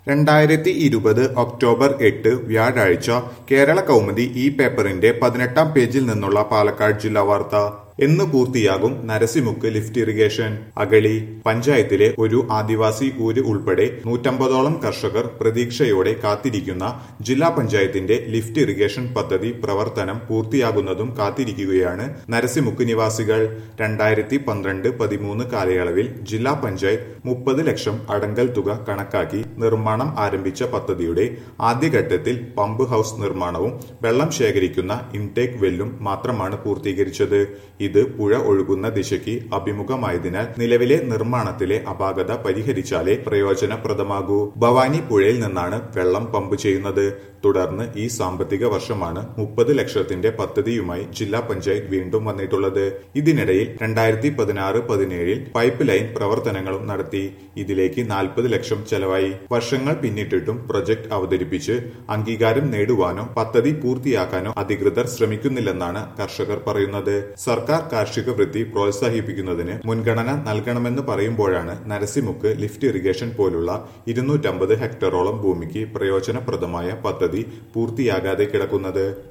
രണ്ടായിരത്തി ഇരുപത് ഒക്ടോബർ എട്ട് വ്യാഴാഴ്ച കേരള കൗമുദി ഈ പേപ്പറിന്റെ പതിനെട്ടാം പേജിൽ നിന്നുള്ള പാലക്കാട് ജില്ലാ വാർത്ത എന്ന് പൂർത്തിയാകും നരസിമുക്ക് ലിഫ്റ്റ് ഇറിഗേഷൻ അഗളി പഞ്ചായത്തിലെ ഒരു ആദിവാസി ഊര് ഉൾപ്പെടെ നൂറ്റമ്പതോളം കർഷകർ പ്രതീക്ഷയോടെ കാത്തിരിക്കുന്ന ജില്ലാ പഞ്ചായത്തിന്റെ ലിഫ്റ്റ് ഇറിഗേഷൻ പദ്ധതി പ്രവർത്തനം പൂർത്തിയാകുന്നതും കാത്തിരിക്കുകയാണ് നരസിമുക്ക് നിവാസികൾ രണ്ടായിരത്തി പന്ത്രണ്ട് പതിമൂന്ന് കാലയളവിൽ ജില്ലാ പഞ്ചായത്ത് മുപ്പത് ലക്ഷം അടങ്കൽ തുക കണക്കാക്കി നിർമ്മാണം ആരംഭിച്ച പദ്ധതിയുടെ ആദ്യഘട്ടത്തിൽ പമ്പ് ഹൌസ് നിർമ്മാണവും വെള്ളം ശേഖരിക്കുന്ന ഇൻടേക്ക് വെല്ലും മാത്രമാണ് പൂർത്തീകരിച്ചത് ഇത് പുഴ ഒഴുകുന്ന ദിശയ്ക്ക് അഭിമുഖമായതിനാൽ നിലവിലെ നിർമ്മാണത്തിലെ അപാകത പരിഹരിച്ചാലേ പ്രയോജനപ്രദമാകൂ ഭവാനി പുഴയിൽ നിന്നാണ് വെള്ളം പമ്പ് ചെയ്യുന്നത് തുടർന്ന് ഈ സാമ്പത്തിക വർഷമാണ് മുപ്പത് ലക്ഷത്തിന്റെ പദ്ധതിയുമായി ജില്ലാ പഞ്ചായത്ത് വീണ്ടും വന്നിട്ടുള്ളത് ഇതിനിടയിൽ രണ്ടായിരത്തി പതിനാറ് പതിനേഴിൽ പൈപ്പ് ലൈൻ പ്രവർത്തനങ്ങളും നടത്തി ഇതിലേക്ക് നാൽപ്പത് ലക്ഷം ചെലവായി വർഷങ്ങൾ പിന്നിട്ടിട്ടും പ്രൊജക്ട് അവതരിപ്പിച്ച് അംഗീകാരം നേടുവാനോ പദ്ധതി പൂർത്തിയാക്കാനോ അധികൃതർ ശ്രമിക്കുന്നില്ലെന്നാണ് കർഷകർ പറയുന്നത് സർക്കാർ കാർഷിക വൃത്തി പ്രോത്സാഹിപ്പിക്കുന്നതിന് മുൻഗണന നൽകണമെന്ന് പറയുമ്പോഴാണ് നരസിമുക്ക് ലിഫ്റ്റ് ഇറിഗേഷൻ പോലുള്ള ഇരുന്നൂറ്റമ്പത് ഹെക്ടറോളം ഭൂമിക്ക് പ്രയോജനപ്രദമായ പദ്ധതി പൂർത്തിയാകാതെ കിടക്കുന്നത്